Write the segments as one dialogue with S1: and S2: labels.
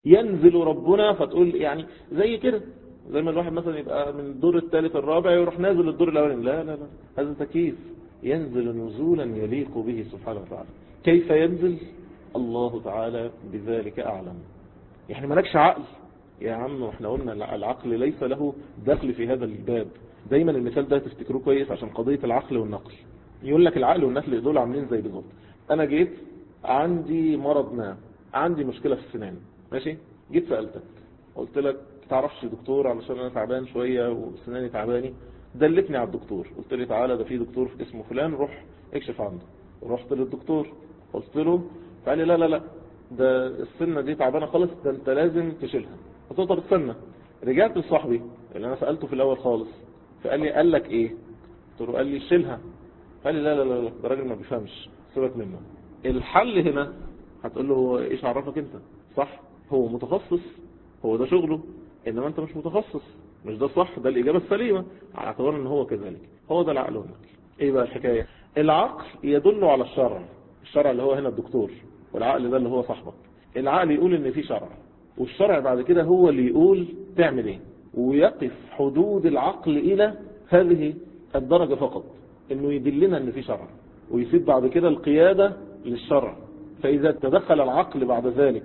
S1: ينزل ربنا فتقول يعني زي كده زي ما الواحد مثلا يبقى من الدور الثالث الرابع يروح نازل الدور الاولاني لا لا لا هذا تكييف ينزل نزولا يليق به سبحانه وتعالى كيف ينزل الله تعالى بذلك اعلم يعني مالكش عقل يا عم احنا قلنا العقل ليس له دخل في هذا الباب دايما المثال ده تفتكروه كويس عشان قضية العقل والنقل يقول لك العقل والنقل دول عاملين زي بالظبط انا جيت عندي مرض ما عندي مشكلة في السنان ماشي جيت سألتك قلت لك تعرفش دكتور علشان انا تعبان شوية وسناني تعباني دلتني على الدكتور قلت لي تعالى ده في دكتور اسمه فلان روح اكشف عنده رحت للدكتور قلت له فقال لي لا لا لا ده السنة دي تعبانة خالص ده انت لازم تشيلها قلت له طب استنى رجعت لصاحبي اللي انا سألته في الاول خالص فقال لي قال لك ايه قلت له قال لي شيلها قال لي لا لا لا ده راجل ما بيفهمش سيبك منه الحل هنا هتقول له هو ايش عرفك انت صح هو متخصص هو ده شغله انما انت مش متخصص مش ده صح ده الاجابه السليمه على اعتبار ان هو كذلك هو ده العقل والنقل ايه بقى الحكايه العقل يدل على الشرع الشرع اللي هو هنا الدكتور والعقل ده اللي هو صاحبك العقل يقول ان في شرع والشرع بعد كده هو اللي يقول تعمل ايه ويقف حدود العقل الى هذه الدرجة فقط انه يدلنا ان في شرع ويسيب بعد كده القيادة للشرع فاذا تدخل العقل بعد ذلك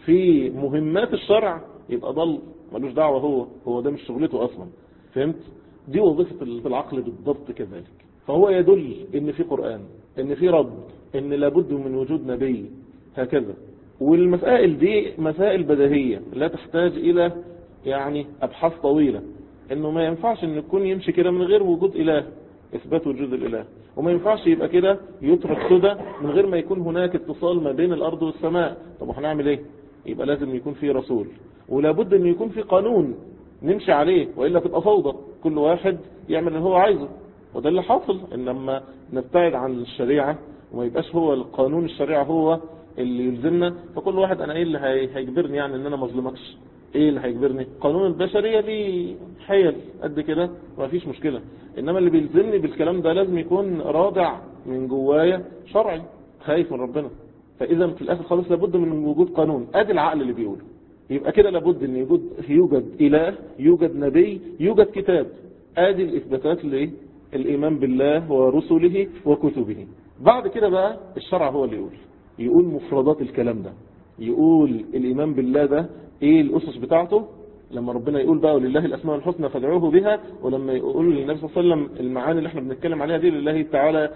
S1: في مهمات الشرع يبقى ضل ملوش دعوة هو هو ده مش شغلته اصلا فهمت دي وظيفة العقل بالضبط كذلك فهو يدل ان في قرآن ان في رب ان لابد من وجود نبي هكذا والمسائل دي مسائل بديهية لا تحتاج الى يعني ابحاث طويلة انه ما ينفعش ان يكون يمشي كده من غير وجود اله اثبات وجود الاله وما ينفعش يبقى كده يترك سدى من غير ما يكون هناك اتصال ما بين الارض والسماء طب هنعمل ايه يبقى لازم يكون في رسول ولابد ان يكون في قانون نمشي عليه وإلا تبقى فوضى كل واحد يعمل اللي هو عايزه وده اللي حاصل ان لما نبتعد عن الشريعة وما يبقاش هو القانون الشريعة هو اللي يلزمنا فكل واحد انا ايه اللي هيجبرني يعني ان انا ما اظلمكش ايه اللي هيجبرني قانون البشرية ليه حيل قد كده ما فيش مشكلة انما اللي بيلزمني بالكلام ده لازم يكون رادع من جوايا شرعي خايف من ربنا فاذا في الاخر خالص لابد من وجود قانون ادي العقل اللي بيقوله يبقى كده لابد ان يوجد يوجد اله يوجد نبي يوجد كتاب ادي الاثباتات لايه الايمان بالله ورسله وكتبه بعد كده بقى الشرع هو اللي يقول يقول مفردات الكلام ده يقول الايمان بالله ده ايه الاسس بتاعته لما ربنا يقول بقى ولله الاسماء الحسنى فادعوه بها ولما يقول للنبي صلى الله عليه وسلم المعاني اللي احنا بنتكلم عليها دي لله تعالى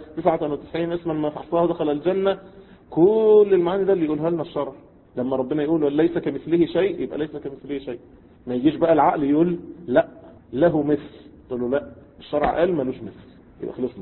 S1: 99 اسما ما فحصها دخل الجنة كل المعاني ده اللي يقولها لنا الشرع لما ربنا يقول ليس كمثله شيء يبقى ليس كمثله شيء ما يجيش بقى العقل يقول لا له مثل تقول له لا الشرع قال ملوش مثل يبقى خلصنا